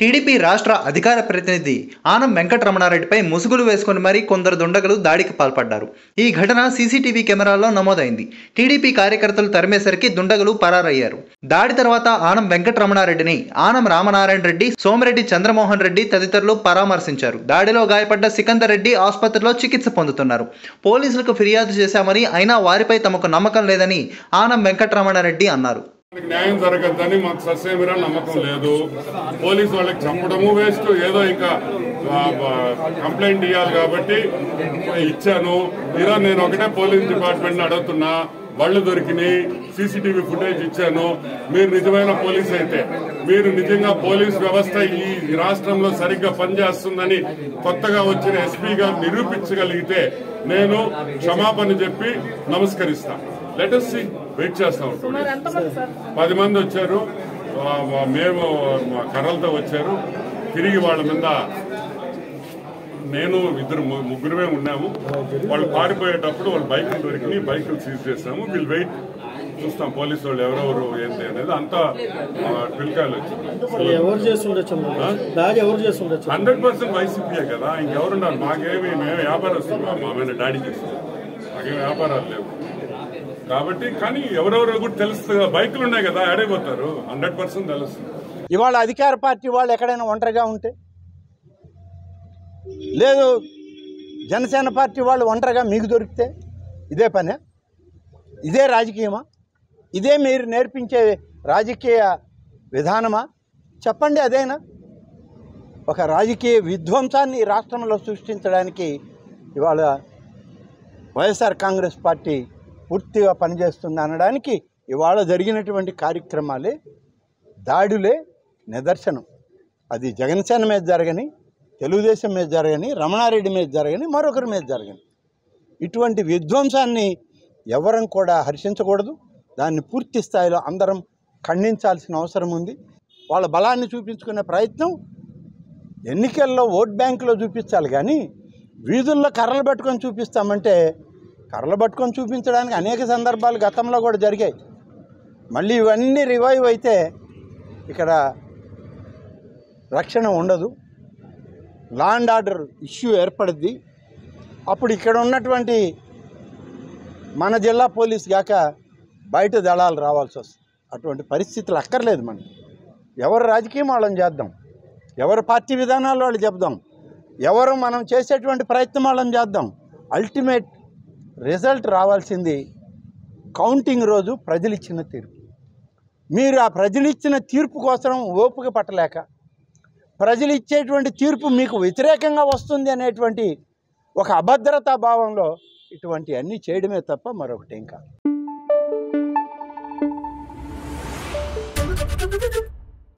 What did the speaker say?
TDP రాష్ట్ర అధికార ప్రతినిధి ఆనం వెంకటరమణారెడ్డిపై ముసుగులు వేసుకుని మరీ కొందరు దుండగులు దాడికి పాల్పడ్డారు ఈ ఘటన సీసీటీవీ కెమెరాల్లో నమోదైంది టీడీపీ కార్యకర్తలు తరిమేసరికి దుండగులు పరారయ్యారు దాడి తర్వాత ఆనం వెంకటరమణారెడ్డిని ఆనం రామనారాయణ రెడ్డి సోమిరెడ్డి చంద్రమోహన్ రెడ్డి తదితరులు పరామర్శించారు దాడిలో గాయపడ్డ సికందర్ రెడ్డి ఆసుపత్రిలో చికిత్స పొందుతున్నారు పోలీసులకు ఫిర్యాదు చేశామని అయినా వారిపై తమకు నమ్మకం లేదని ఆనం వెంకటరమణారెడ్డి అన్నారు మనకి న్యాయం జరగద్దని మాకు సస్యమిరా నమ్మకం లేదు పోలీసు వాళ్ళకి చంపడము వేస్ట్ ఏదో ఇంకా ఆ, ఆ, కంప్లైంట్ ఇవ్వాలి కాబట్టి ఇచ్చాను ఇలా నేను ఒకటే పోలీస్ డిపార్ట్మెంట్ అడుగుతున్నా బళ్ళు దొరికినాయి సీసీటీవీ ఫుటేజ్ ఇచ్చాను మీరు నిజమైన పోలీస్ అయితే మీరు నిజంగా పోలీస్ వ్యవస్థ ఈ రాష్ట్రంలో సరిగ్గా పనిచేస్తుందని కొత్తగా వచ్చిన ఎస్పీగా నిరూపించగలిగితే నేను క్షమాపణ చెప్పి నమస్కరిస్తాను లెటస్ సి వెయిట్ చేస్తాం సుమారు ఎంతమంది సార్ పది మంది వచ్చారు ఆ, ఆ, మేము మా కర్రలతో వచ్చారు తిరిగి వాళ్ళ మీద నేను ఇద్దరు ము- ముగ్గురమే ఉన్నాము వాళ్ళు పారిపోయేటప్పుడు వాళ్ళ బైకులు దొరికి బైకులు సీజ్ చేస్తాము వీళ్ళు వెయిట్ చూస్తాం పోలీసు వాళ్ళు ఎవరెవరు ఏంటి అనేది అంతా ఆ, పిలకాయలు వచ్చి ఎవరు చేస్తుండొచ్చు దాడి ఎవరు చేస్తుండొచ్చు హండ్రెడ్ పర్సెంట్ వైసీపీయే కదా ఇంకెవరున్నారు మాకేమి మేము వ్యాపారస్తులు మా మీద డాడీ చేస్తాం మాకేం వ్యాపారాలు లేవు కాబట్టి కానీ ఎవరెవరో కూడా తెలుస్తుంది కదా బైకులు ఉన్నాయి కదా ఆడైపోతారు హండ్రెడ్ పర్సెంట్ తెలుస్తుంది ఇవాళ అధికార పార్టీ వాళ్ళు ఎక్కడైనా ఒంటరిగా ఉంటే లేదు జనసేన పార్టీ వాళ్ళు ఒంటరిగా మీకు దొరికితే ఇదే పనే ఇదే రాజకీయమా ఇదే మీరు నేర్పించే రాజకీయ విధానమా చెప్పండి అదేనా ఒక రాజకీయ విధ్వంసాన్ని ఈ రాష్ట్రంలో సృష్టించడానికి ఇవాళ వైఎస్ఆర్ కాంగ్రెస్ పార్టీ పూర్తిగా పనిచేస్తుంది అనడానికి ఇవాళ జరిగినటువంటి కార్యక్రమాలే దాడులే నిదర్శనం అది జగన్సేన మీద జరగని తెలుగుదేశం మీద జరగని రమణారెడ్డి మీద జరగని మరొకరి మీద జరగని ఇటువంటి విధ్వంసాన్ని ఎవరం కూడా హర్షించకూడదు దాన్ని పూర్తి స్థాయిలో అందరం ఖండించాల్సిన అవసరం ఉంది వాళ్ళ బలాన్ని చూపించుకునే ప్రయత్నం ఎన్నికల్లో ఓట్ బ్యాంకులో చూపించాలి కానీ వీధుల్లో కర్రలు పట్టుకొని చూపిస్తామంటే కర్రలు పట్టుకొని చూపించడానికి అనేక సందర్భాలు గతంలో కూడా జరిగాయి మళ్ళీ ఇవన్నీ రివైవ్ అయితే ఇక్కడ రక్షణ ఉండదు లా అండ్ ఆర్డర్ ఇష్యూ ఏర్పడుద్ది అప్పుడు ఇక్కడ ఉన్నటువంటి మన జిల్లా పోలీస్ కాక బయట దళాలు రావాల్సి వస్తుంది అటువంటి పరిస్థితులు అక్కర్లేదు మనకి ఎవరు రాజకీయం వాళ్ళని చేద్దాం ఎవరు పార్టీ విధానాలు వాళ్ళు చెప్దాం ఎవరు మనం చేసేటువంటి ప్రయత్నం వాళ్ళని చేద్దాం అల్టిమేట్ రిజల్ట్ రావాల్సింది కౌంటింగ్ రోజు ప్రజలు ఇచ్చిన తీర్పు మీరు ఆ ప్రజలు ఇచ్చిన తీర్పు కోసం ఓపిక పట్టలేక ప్రజలు ఇచ్చేటువంటి తీర్పు మీకు వ్యతిరేకంగా వస్తుంది అనేటువంటి ఒక అభద్రతా భావంలో ఇటువంటి అన్నీ చేయడమే తప్ప మరొకటి ఏం కాదు